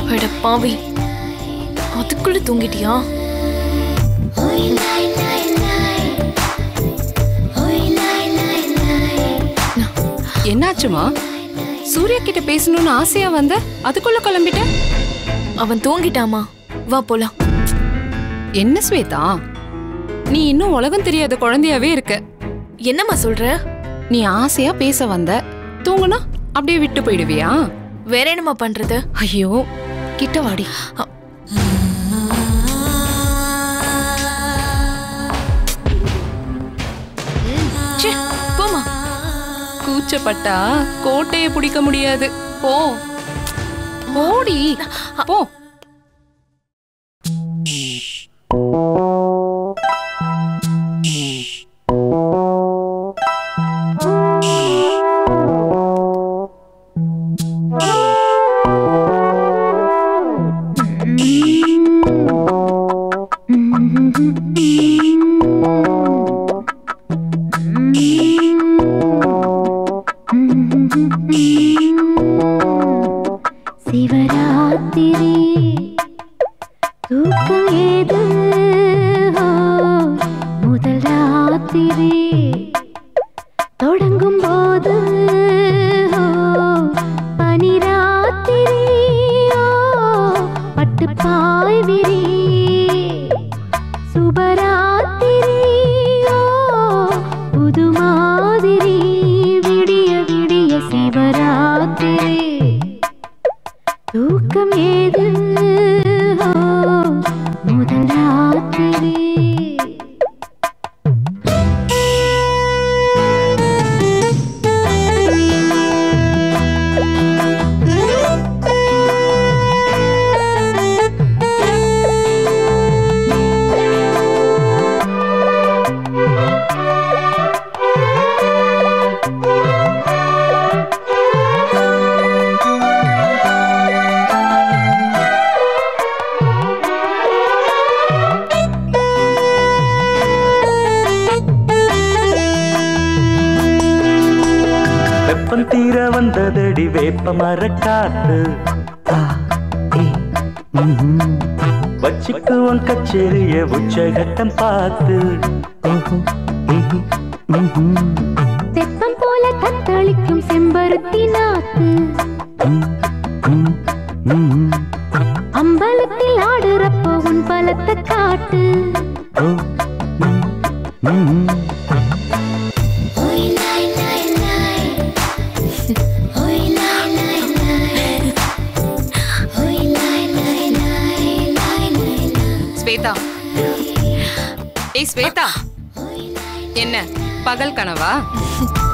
அட பாவி அதுக்குள்ள தூங்கிட்டியா என்னாச்சுமா சூர்யா கிட்ட பேசணும்னு ஆசையா வந்த அதுக்குள்ள கிளம்பிட்ட அவன் தூங்கிட்டாமா வா போலாம் என்ன ஸ்வேதா நீ இன்னும் உலகம் தெரியாத குழந்தையாவே இருக்க என்னம்மா சொல்ற நீ ஆசையா பேச வந்த தூங்குனா அப்படியே விட்டு போயிடுவியா வேற என்னம்மா பண்றது ஐயோ கிட்ட வாடி ச்சே, போம்மா கூச்சப்பட்டா கோட்டையை பிடிக்க முடியாது போ போடி போ சிவராத்திரி தூக்கம் ஏது ஓ, முதல் ராத்திரி தொடங்கும் போது ஓ, பனிராத்திரி ஓ, பட்டுப்பாய் விரி சுபராத்திரி ஓ, புது மாதிரி விடிய விடிய சிவராத்திரி தூக்கம் ஏது ஓ, முதல் ராத்திரி வெப்பம் தீர வந்ததடி வேப்ப மரக்காத்து ஆ, ஏ, ம்ஹும். வச்சுக்குவோம் கச்சேரிய உச்சகட்டம் பார்த்து ஓஹோ, ம்ஹும், ம்ஹும். தெப்பம் போல தத்தளிக்கும் செம்பருத்தி நாத்து ம், ம், ம்ஹும். அம்பலத்தில் ஆடுறப்போ உன் பலத்தை காட்டு ஓ, ம், ம்ஹும். ஸ்வேதா ஏய் ஸ்வேதா என்ன பகல் கனவா